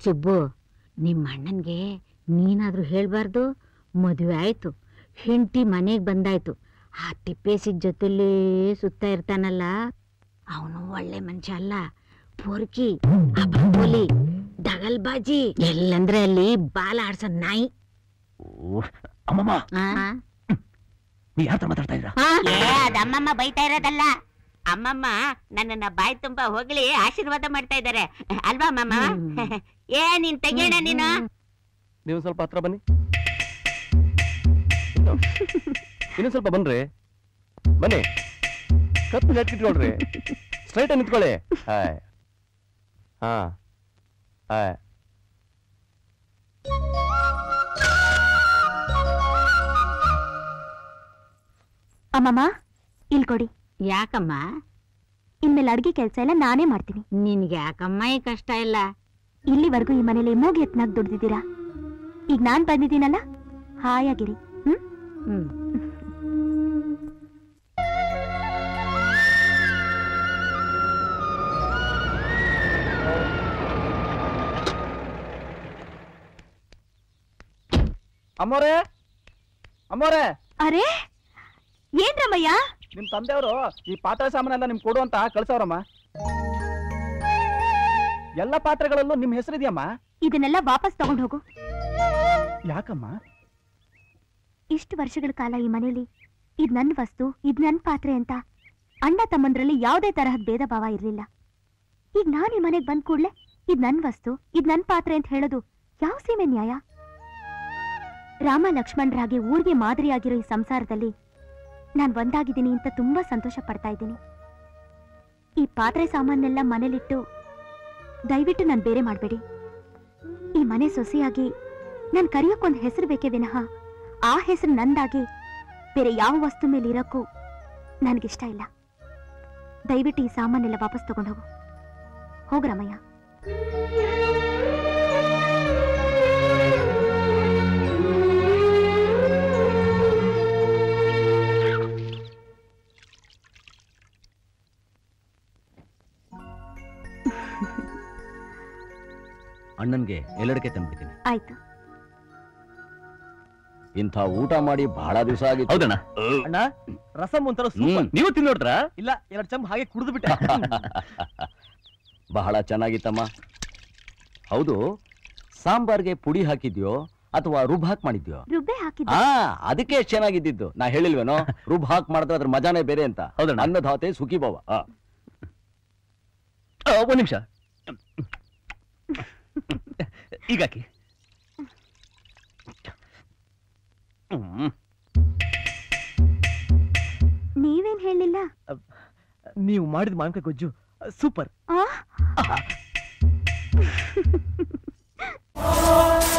ಸುಬ್ಬು ನಿಮ್ಮ ಅಣ್ಣನ್ಗೆ ನೀನಾದ್ರೂ ಹೇಳ್ಬಾರ್ದು ಮದುವೆ ಆಯ್ತು ಹೆಂಡತಿ ಮನೆಗೆ ಬಂದಾಯ್ತು ಆ ತಿಪ್ಪೇಸಿದ ಜೊತೆಲೇ ಸುತ್ತ ಇರ್ತಾನಲ್ಲ ಅವನು ಒಳ್ಳೆ ಮನುಷ್ಯ ಅಲ್ಲ ಪೊರ್ಕಿ ಅಬಕೋಲಿ ದಗಲ್ಬಾಜಿ ಎಲ್ಲಂದ್ರೆ ಅಲ್ಲಿ ಬಾಲ ಆಡ್ಸೋ ನಾಯಿ ಅಮ್ಮಮ್ಮ ಆ? ನೀ ಯಾರ ಮಾತಾಡ್ತಾ ಇದ್ದೀರಾ ಆ? ಏ ಅದ್ ಅಮ್ಮಮ್ಮ ಬೈತಾ ಇರೋದಲ್ಲ ಅಮ್ಮಮ್ಮ ನನ್ನನ್ನ ಬಾಯಿ ತುಂಬಾ ಹೊಗಳಿ ಆಶೀರ್ವಾದ ಮಾಡ್ತಾ ಇದ್ದಾರೆ ಅಲ್ವಾ ಅಮ್ಮಮ್ಮ ಹ್ಮ್. ಏ ನೀನ್ ತೆಗಿಯೋಣ ನೀನು ನೀವು ಸ್ವಲ್ಪ ಹತ್ರ ಬನ್ನಿ ಇನ್ನೊಂದ್ ಸ್ವಲ್ಪ ಬನ್ರಿ ಬನ್ನಿ ಕತ್ತು ನೆಟ್ಕಿಟ್ಕೊಳ್ರಿ ಸ್ಟ್ರೈಟ್ ನಿಂತ್ಕೊಳ್ಳಿ ಹಾಯ್ ಹಾ ಹಾಯ್ ಅಮ್ಮಮ್ಮ ಇಲ್ ಕೊಡಿ ಯಾಕಮ್ಮ ಇನ್ಮೇಲೆ ಅಡ್ಗೆ ಕೆಲಸ ಎಲ್ಲ ನಾನೇ ಮಾಡ್ತೀನಿ ನಿನ್ಗೆ ಯಾಕಮ್ಮ ಈ ಕಷ್ಟ ಇಲ್ಲ ಇಲ್ಲಿವರೆಗೂ ಈ ಮನೇಲಿ ಮೂಗ್ ಎತ್ನಾಗ್ ದುಡ್ದಿದ್ದೀರಾ ಈಗ ನಾನ್ ಬಂದಿದ್ದೀನಲ್ಲ ಹಾಯಾಗಿರಿ ಹ್ಮ್ ಹ್ಮ್ ಅಮ್ಮೋರೆ ಅಮ್ಮೋರೆ ಅರೆ ಏನ್ ರಮಯ್ಯ ನಿಮ್ ತಂದೆಯವರು ಈ ಪಾತ್ರೆ ಸಾಮಾನೆಲ್ಲ ನಿಮ್ ಕೊಡು ಅಂತ ಕಳ್ಸವ್ರಮ್ಮ ಎಲ್ಲ ಪಾತ್ರೆಗಳಲ್ಲೂ ನಿಮ್ ಹೆಸರಿದೆಯಮ್ಮ ಇದನ್ನೆಲ್ಲ ವಾಪಸ್ ತಗೊಂಡ್ ಹೋಗು ಯಾಕಮ್ಮ ಇಷ್ಟು ವರ್ಷಗಳ ಕಾಲ ಈ ಮನೇಲಿ ಇದ್ ನನ್ ವಸ್ತು ಇದ್ ನನ್ ಪಾತ್ರೆ ಅಂತ ಅಣ್ಣ ತಮ್ಮಂದ್ರಲ್ಲಿ ಯಾವುದೇ ತರಹದ ಭೇದ ಭಾವ ಇರ್ಲಿಲ್ಲ ಈಗ ನಾನ್ ಈ ಮನೆಗ್ ಬಂದ್ ಕೂಡ್ಲೆ ಇದ್ ನನ್ ವಸ್ತು ಇದ್ ನನ್ ಪಾತ್ರೆ ಅಂತ ಹೇಳೋದು ಯಾವ ಸೀಮೆ ನ್ಯಾಯ ರಾಮ ಲಕ್ಷ್ಮಣರಾಗಿ ಊರಿಗೆ ಮಾದರಿಯಾಗಿರೋ ಈ ಸಂಸಾರದಲ್ಲಿ ನಾನ್ ಒಂದಾಗಿದ್ದೀನಿ ಅಂತ ತುಂಬಾ ಸಂತೋಷ ಪಡ್ತಾ ಇದ್ದೀನಿ ಈ ಪಾತ್ರೆ ಸಾಮಾನೆಲ್ಲ ಮನೇಲಿಟ್ಟು ದಯವಿಟ್ಟು ನಾನ್ ಬೇರೆ ಮಾಡ್ಬೇಡಿ ಈ ಮನೆ ಸೊಸೆಯಾಗಿ ನಾನ್ ಕರೆಯೋಕೊಂದ್ ಹೆಸರು ಬೇಕೇ ವಿನಃ ಆ ಹೆಸರು ನಂದಾಗಿ ಬೇರೆ ಯಾವ ವಸ್ತು ಮೇಲೆ ಇರಕ್ಕೂ ನನಗಿಷ್ಟ ಇಲ್ಲ ದಯವಿಟ್ಟು ಈ ಸಾಮಾನೆಲ್ಲ ವಾಪಸ್ ತಗೊಂಡು ಹೋಗು ಹೋಗ್ರಮಯ್ಯ ಅಣ್ಣನ್ಗೆ ಎಲ್ಲಡಿಕೆ ತಂದ್ಬಿಡ್ತೀನಿ ಆಯ್ತು ಇಂಥ ಊಟ ಮಾಡಿ ಬಹಳ ದಿವಸ ಆಗಿತ್ತು ಹೌದಣ್ಣ ಅಣ್ಣ ರಸಂ ಒಂಥರ ಹ್ಮ್. ಸೂಪರ್ ನೀವು ತಿನ್ನೋಡ್ರಾ ಇಲ್ಲ ಎರಡ್ ಚಮ್ ಹಾಗೆ ಕುಡಿದು ಬಿಟ್ಟೆ ಬಹಳ ಚೆನ್ನಾಗಿತ್ತಮ್ಮ ಹೌದು ಸಾಂಬಾರ್ಗೆ ಪುಡಿ ಹಾಕಿದ್ಯೋ ಅಥವಾ ರುಬ್ ಹಾಕ್ ಮಾಡಿದ್ಯೋ ರುಬ್ಬೆ ಹಾಕಿದ್ದೆ ಆ ಅದಕ್ಕೆ ಎಷ್ಟ್ ಚೆನ್ನಾಗಿದ್ದಿದ್ದು ನಾ ಹೇಳಿಲ್ವೇನೋ ರುಬ್ ಹಾಕ್ ಮಾಡಿದ್ರೆ ಅದ್ರ ಮಜಾನೇ ಬೇರೆ ಅಂತ ಹೌದಣ್ಣ ಅನ್ನದಾತೆ ಸುಖಿ ಬಾವ ಆ. ಆ, ಒಂದ್ ನಿಮಿಷ ಈಗಾಕಿ ಹ್ಮ್ ನೀವೇನ್ ಹೇಳಿಲ್ಲ ನೀವು ಮಾಡಿದ ಮಾವಿನಕಾಯಿ ಗೊಜ್ಜು ಸೂಪರ್ ಆ